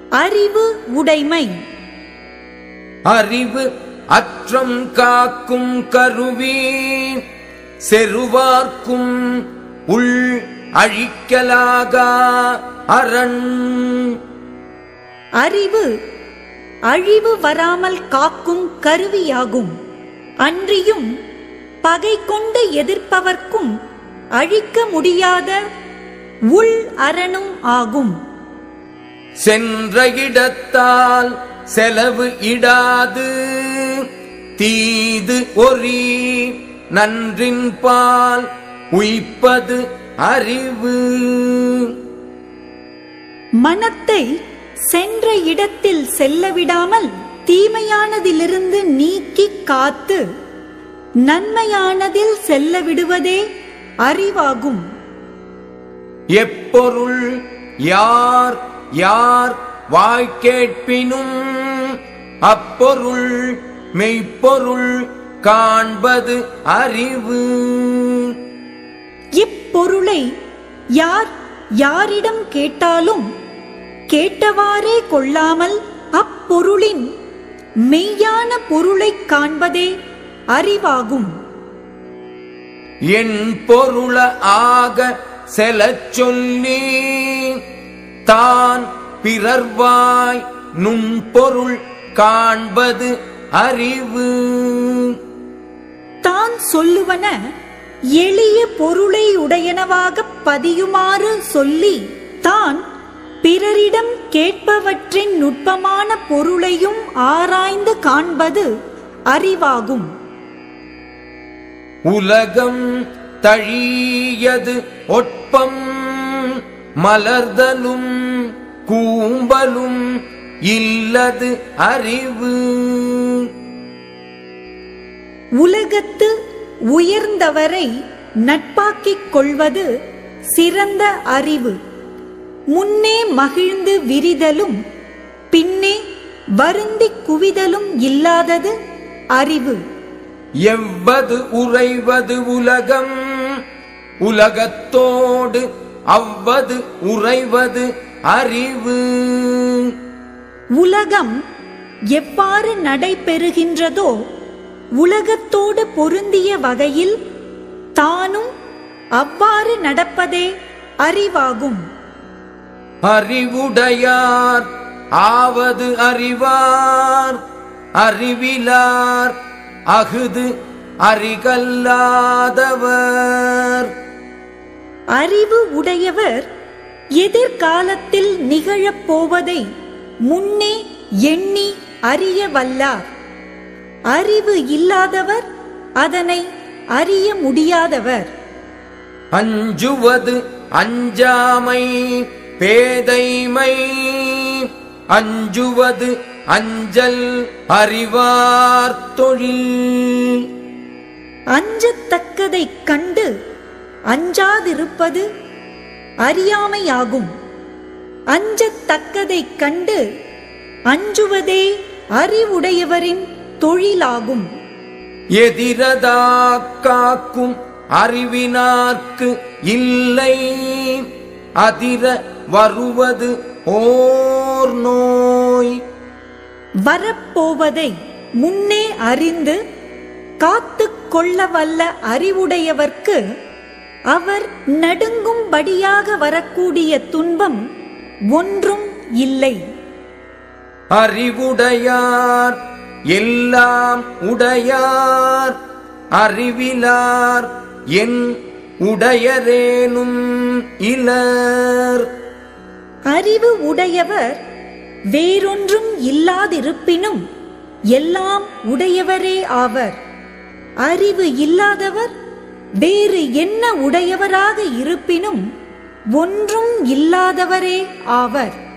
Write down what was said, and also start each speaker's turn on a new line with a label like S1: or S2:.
S1: அறிவு உடைமை
S2: அறிவு அற்றம் காக்கும் கருவி செருவார்க்கும் உள் அழிக்கலாகா அரண்
S1: அறிவு அழிவு வராமல் காக்கும் கருவியாகும் அன்றியும் பகை கொண்டு எதிர்ப்பவர்க்கும் அழிக்க முடியாத உள் அரணும் ஆகும்
S2: சென்ற இடத்தால் செலவு இடாது தீது ஒரி நன்றின் பால் உய்ப்பது அறிவு
S1: மனத்தை சென்ற இடத்தில் செல்ல விடாமல் தீமையானதிலிருந்து நீக்கி காத்து நன்மையானதில் செல்ல விடுவதே அறிவாகும்
S2: எப்பொருள் யார் யார் வாய் கேட்பினும் அப்பொருள் மெய்ப்பொருள் காண்பது அறிவு
S1: இப்பொருளை யார் யாரிடம் கேட்டாலும் கேட்டவாறே கொள்ளாமல் அப்பொருளின் மெய்யான பொருளைக் காண்பதே அறிவாகும்
S2: என் பொருள ஆக செலச் சொல்லி தான் பிறர்வாய் நுண்பொருள் காண்பது அறிவு
S1: தான் சொல்லுவன எளிய பொருளை உடையனவாகப் பதியுமாறு சொல்லி தான் பிறரிடம் கேட்பவற்றின் நுட்பமான பொருளையும் ஆராய்ந்து காண்பது அறிவாகும்
S2: உலகம் தழியது ஒட்பம் மலர்தலும் கூம்பலும் இல்லது அறிவு
S1: உலகத்து உயர்ந்தவரை நட்பாக்கிக் கொள்வது சிறந்த அறிவு முன்னே மகிழ்ந்து விரிதலும் பின்னே வருந்திக் குவிதலும் இல்லாதது அறிவு
S2: எவ்வது உறைவது உலகம் உலகத்தோடு அவ்வது உறைவது அறிவு
S1: உலகம் எவ்வாறு நடைபெறுகின்றதோ உலகத்தோடு பொருந்திய வகையில் தானும் அவ்வாறு நடப்பதே அறிவாகும்
S2: அறிவுடையார் ஆவது அறிவார் அறிவிலார் அகுது அறிகல்லாதவர்
S1: அறிவு உடையவர் எதிர்காலத்தில் நிகழப் போவதை முன்னே எண்ணி அறிய வல்லார் அறிவு இல்லாதவர் அதனை அறிய முடியாதவர்
S2: அஞ்சுவது அஞ்சாமை பேதைமை அஞ்சுவது அஞ்சல் அறிவார் தொழில்
S1: அஞ்சத்தக்கதைக் கண்டு அஞ்சாதிருப்பது அறியாமையாகும் அஞ்சத்தக்கதைக் கண்டு அஞ்சுவதே அறிவுடையவரின் தொழிலாகும்
S2: எதிரதா காக்கும் அறிவினார்க்கு இல்லை அதிர வருவது ஓர் நோய்
S1: வரப்போவதை முன்னே அறிந்து காத்துக் கொள்ள வல்ல அறிவுடையவர்க்கு அவர் நடுங்கும்படியாக வரக்கூடிய துன்பம் ஒன்றும் இல்லை
S2: அறிவுடையார் எல்லாம் உடையார் அறிவிலார் என் உடையரேனும் இலர்
S1: அறிவு உடையவர் வேறொன்றும் இல்லாதிருப்பினும் எல்லாம் உடையவரே ஆவர் அறிவு இல்லாதவர் வேறு என்ன உடையவராக இருப்பினும் ஒன்றும் இல்லாதவரே ஆவர்